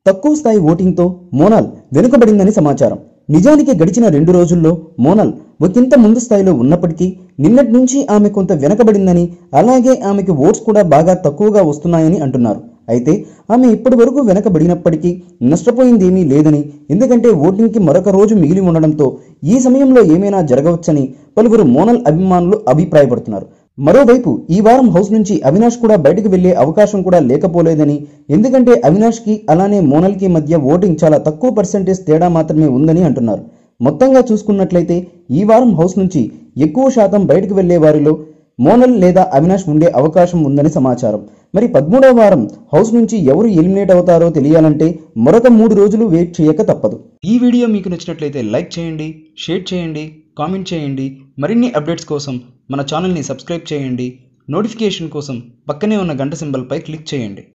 తక్కువ స్థాయి ఓటింగ్తో మోనాల్ వెనుకబడిందని సమాచారం నిజానికి గడిచిన రెండు రోజుల్లో మోనాల్ ఒకంత ముందు స్థాయిలో ఉన్నప్పటికీ నిన్నటి నుంచి ఆమె కొంత వెనకబడిందని అలాగే ఆమెకి ఓట్స్ కూడా బాగా తక్కువగా వస్తున్నాయని అంటున్నారు అయితే ఆమె ఇప్పటి వరకు వెనకబడినప్పటికీ నష్టపోయిందేమీ లేదని ఎందుకంటే ఓటింగ్కి మరొక రోజు మిగిలి ఉండడంతో ఈ సమయంలో ఏమైనా జరగవచ్చని పలువురు మోనల్ అభిమానులు అభిప్రాయపడుతున్నారు మరోవైపు ఈ వారం హౌస్ నుంచి అవినాష్ కూడా బయటకు వెళ్లే అవకాశం కూడా లేకపోలేదని ఎందుకంటే అవినాష్కి అలానే మోనల్కి మధ్య ఓటింగ్ చాలా తక్కువ పర్సెంటేజ్ తేడా మాత్రమే ఉందని అంటున్నారు మొత్తంగా చూసుకున్నట్లయితే ఈ వారం హౌస్ నుంచి ఎక్కువ శాతం బయటకు వెళ్లే వారిలో మోనల్ లేదా అవినాష్ ఉండే అవకాశం ఉందని సమాచారం మరి పదమూడవ వారం హౌస్ నుంచి ఎవరు ఎలిమినేట్ అవుతారో తెలియాలంటే మరొక మూడు రోజులు వెయిట్ చేయక తప్పదు ఈ వీడియో మీకు నచ్చినట్లయితే లైక్ చేయండి షేర్ చేయండి కామెంట్ చేయండి మరిన్ని అప్డేట్స్ కోసం మన ఛానల్ని సబ్స్క్రైబ్ చేయండి నోటిఫికేషన్ కోసం పక్కనే ఉన్న గంట సింబల్పై క్లిక్ చేయండి